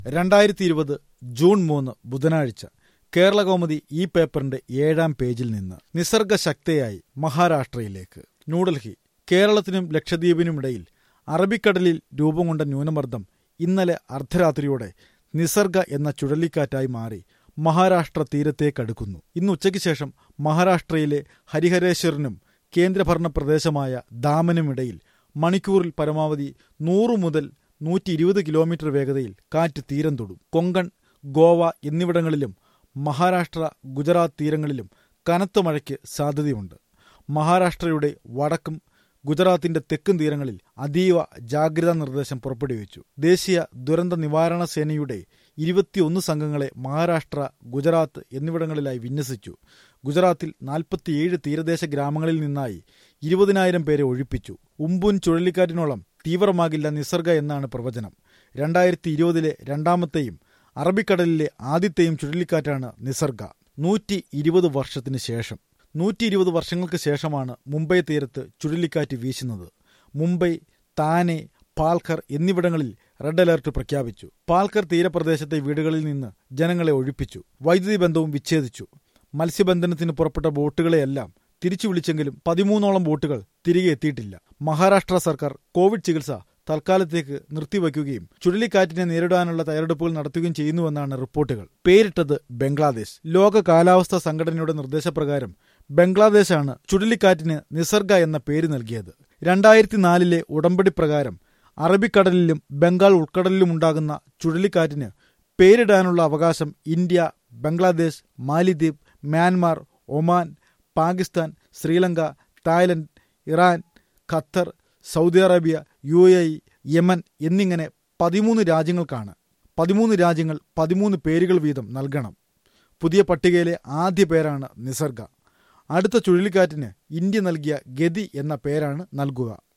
രണ്ടായിരത്തി ഇരുപത് ജൂൺ മൂന്ന് ബുധനാഴ്ച കേരളകൗമുദി ഈ പേപ്പറിന്റെ ഏഴാം പേജിൽ നിന്ന് നിസർഗശക്തയായി മഹാരാഷ്ട്രയിലേക്ക് ന്യൂഡൽഹി കേരളത്തിനും ലക്ഷദ്വീപിനുമിടയിൽ അറബിക്കടലിൽ രൂപം കൊണ്ട ന്യൂനമർദ്ദം ഇന്നലെ അർദ്ധരാത്രിയോടെ നിസർഗ എന്ന ചുഴലിക്കാറ്റായി മാറി മഹാരാഷ്ട്ര തീരത്തേക്കടുക്കുന്നു ഇന്ന് ഉച്ചയ്ക്ക് ശേഷം മഹാരാഷ്ട്രയിലെ ഹരിഹരേശ്വറിനും കേന്ദ്രഭരണ പ്രദേശമായ ദാമനുമിടയിൽ മണിക്കൂറിൽ പരമാവധി നൂറു മുതൽ നൂറ്റി ഇരുപത് കിലോമീറ്റർ വേഗതയിൽ കാറ്റ് തീരം തൊടും കൊങ്കൺ ഗോവ എന്നിവിടങ്ങളിലും മഹാരാഷ്ട്ര ഗുജറാത്ത് തീരങ്ങളിലും കനത്ത മഴയ്ക്ക് സാധ്യതയുണ്ട് മഹാരാഷ്ട്രയുടെ വടക്കും ഗുജറാത്തിന്റെ തെക്കും തീരങ്ങളിൽ അതീവ ജാഗ്രതാ നിർദ്ദേശം പുറപ്പെടുവിച്ചു ദേശീയ ദുരന്ത നിവാരണ സേനയുടെ ഇരുപത്തിയൊന്ന് സംഘങ്ങളെ മഹാരാഷ്ട്ര ഗുജറാത്ത് എന്നിവിടങ്ങളിലായി വിന്യസിച്ചു ഗുജറാത്തിൽ നാൽപ്പത്തിയേഴ് തീരദേശ ഗ്രാമങ്ങളിൽ നിന്നായി ഇരുപതിനായിരം പേരെ ഒഴിപ്പിച്ചു ഉമ്പുൻ ചുഴലിക്കാറ്റിനോളം തീവ്രമാകില്ല നിസർഗ എന്നാണ് പ്രവചനം രണ്ടായിരത്തി ഇരുപതിലെ രണ്ടാമത്തെയും അറബിക്കടലിലെ ആദ്യത്തെയും ചുഴലിക്കാറ്റാണ് നിസർഗ നൂറ്റി ഇരുപത് വർഷത്തിന് ശേഷം നൂറ്റി ഇരുപത് വർഷങ്ങൾക്ക് ശേഷമാണ് മുംബൈ തീരത്ത് ചുഴലിക്കാറ്റ് വീശുന്നത് മുംബൈ താനെ പാൽക്കർ എന്നിവിടങ്ങളിൽ റെഡ് അലർട്ട് പ്രഖ്യാപിച്ചു പാൽക്കർ തീരപ്രദേശത്തെ വീടുകളിൽ നിന്ന് ജനങ്ങളെ ഒഴിപ്പിച്ചു വൈദ്യുതി ബന്ധവും വിച്ഛേദിച്ചു മത്സ്യബന്ധനത്തിന് പുറപ്പെട്ട ബോട്ടുകളെയെല്ലാം തിരിച്ചു വിളിച്ചെങ്കിലും പതിമൂന്നോളം ബോട്ടുകൾ തിരികെ എത്തിയിട്ടില്ല മഹാരാഷ്ട്ര സർക്കാർ കോവിഡ് ചികിത്സ തൽക്കാലത്തേക്ക് നിർത്തിവയ്ക്കുകയും ചുഴലിക്കാറ്റിനെ നേരിടാനുള്ള തയ്യാറെടുപ്പുകൾ നടത്തുകയും ചെയ്യുന്നുവെന്നാണ് റിപ്പോർട്ടുകൾ പേരിട്ടത് ബംഗ്ലാദേശ് ലോക കാലാവസ്ഥാ സംഘടനയുടെ നിർദ്ദേശപ്രകാരം ബംഗ്ലാദേശാണ് ചുഴലിക്കാറ്റിന് നിസർഗ എന്ന പേര് നൽകിയത് രണ്ടായിരത്തി നാലിലെ ഉടമ്പടി പ്രകാരം അറബിക്കടലിലും ബംഗാൾ ഉൾക്കടലിലുമുണ്ടാകുന്ന ചുഴലിക്കാറ്റിന് പേരിടാനുള്ള അവകാശം ഇന്ത്യ ബംഗ്ലാദേശ് മാലിദ്വീപ് Myanmar Oman Pakistan Sri Lanka Thailand Iran Qatar Saudi Arabia U A E Yemen എന്നിങ്ങനെ പതിമൂന്ന് രാജ്യങ്ങൾക്കാണ് പതിമൂന്ന് രാജ്യങ്ങൾ പതിമൂന്ന് പേരുകൾ വീതം നൽകണം പുതിയ പട്ടികയിലെ ആദ്യ പേരാണ് നിസർഗ അടുത്ത ചുഴലിക്കാറ്റിന് ഇന്ത്യ നൽകിയ ഗതി എന്ന പേരാണ് നൽകുക